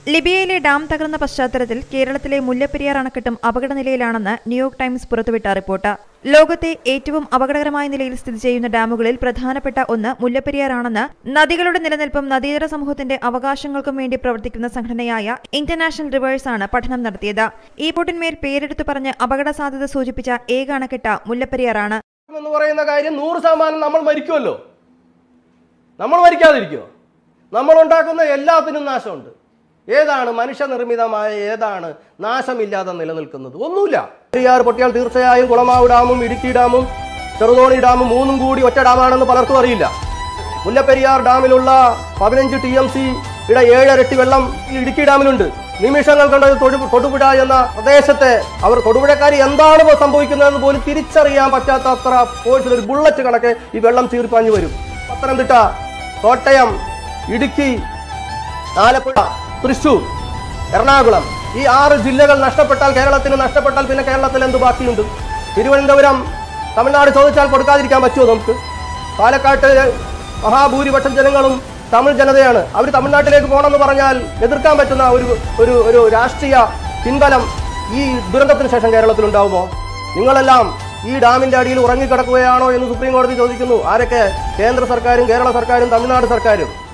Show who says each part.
Speaker 1: ലിബിയയിലെ dam തകർന്ന പശ്ചാത്തലത്തിൽ കേരളത്തിലെ മുല്ലപ്പെരിയാർ അണക്കെട്ടും അപകടനിലയിലാണെന്ന് ന്യൂയോർക്ക് ടൈംസ് പുറത്തുവിട്ട റിപ്പോർട്ട് ലോകത്തെ ഏറ്റവും അപകടകരമായ നിലയിൽ സ്ഥിതി ചെയ്യുന്ന ഡാമുകളിൽ പ്രധാനപ്പെട്ട ഒന്ന് മുല്ലപ്പെരിയാറാണെന്ന് നദികളുടെ നിലനിൽപ്പും നദീതര സമൂഹത്തിന്റെ അവകാശങ്ങൾക്കും വേണ്ടി പ്രവർത്തിക്കുന്ന സംഘടനയായ ഇന്റർനാഷണൽ റിവേഴ്സ് ആണ് പഠനം നടത്തിയത് ഈ പൊട്ടിന്മേൽ പേരെടുത്തു പറഞ്ഞ് അപകട സാധ്യത സൂചിപ്പിച്ച ഏക അണക്കെട്ട് മുല്ലപ്പെരിയാറാണ്
Speaker 2: എന്ന് പറയുന്ന കാര്യം നൂറ് ശതമാനം നമ്മൾ മരിക്കുമല്ലോ നമ്മൾ മരിക്കാതിരിക്കുമോ നമ്മൾ ഉണ്ടാക്കുന്ന എല്ലാത്തിനും നാശമുണ്ട് ഏതാണ് മനുഷ്യനിർമ്മിതമായ ഏതാണ് നാശമില്ലാതെ നിലനിൽക്കുന്നത് ഒന്നുമില്ല പെരിയാർ പൊട്ടിയാൽ തീർച്ചയായും കുളമാവ് ഡാമും ഇടുക്കി ഡാമും ചെറുതോണി ഡാമും മൂന്നും കൂടി ഒറ്റ ഡാമാണെന്ന് പലർക്കും അറിയില്ല മുല്ലപ്പെരിയാർ ഡാമിലുള്ള പതിനഞ്ച് ടി എം സിയുടെ ഏഴരട്ടി വെള്ളം ഈ ഇടുക്കി ഡാമിലുണ്ട് നിമിഷങ്ങൾ കൊണ്ട് തൊടു തൊടുപുഴ എന്ന പ്രദേശത്തെ അവർ തൊടുപുഴക്കാർ എന്താണ് ഇപ്പോൾ സംഭവിക്കുന്നതെന്ന് പോലും തിരിച്ചറിയാൻ പറ്റാത്ത അത്ര ഫോഴ്സിൽ ഒരു ബുള്ളറ്റ് കണക്ക് ഈ വെള്ളം ചീർപ്പാഞ്ഞു വരും പത്തനംതിട്ട കോട്ടയം ഇടുക്കി ആലപ്പുഴ തൃശൂർ എറണാകുളം ഈ ആറ് ജില്ലകൾ നഷ്ടപ്പെട്ടാൽ കേരളത്തിന് നഷ്ടപ്പെട്ടാൽ പിന്നെ കേരളത്തിൽ എന്ത് ബാക്കിയുണ്ട് തിരുവനന്തപുരം തമിഴ്നാട് ചോദിച്ചാൽ കൊടുക്കാതിരിക്കാൻ പറ്റുമോ നമുക്ക് പാലക്കാട്ട് മഹാഭൂരിപക്ഷം ജനങ്ങളും തമിഴ് ജനതയാണ് അവർ തമിഴ്നാട്ടിലേക്ക് പോകണമെന്ന് പറഞ്ഞാൽ എതിർക്കാൻ പറ്റുന്ന ഒരു ഒരു ഒരു രാഷ്ട്രീയ പിൻബലം ഈ ദുരന്തത്തിന് ശേഷം കേരളത്തിൽ ഉണ്ടാവുമോ നിങ്ങളെല്ലാം ഈ ഡാമിന്റെ അടിയിൽ ഉറങ്ങിക്കിടക്കുകയാണോ എന്ന് സുപ്രീം കോടതി ചോദിക്കുന്നു ആരൊക്കെ കേന്ദ്ര സർക്കാരും കേരള സർക്കാരും തമിഴ്നാട് സർക്കാരും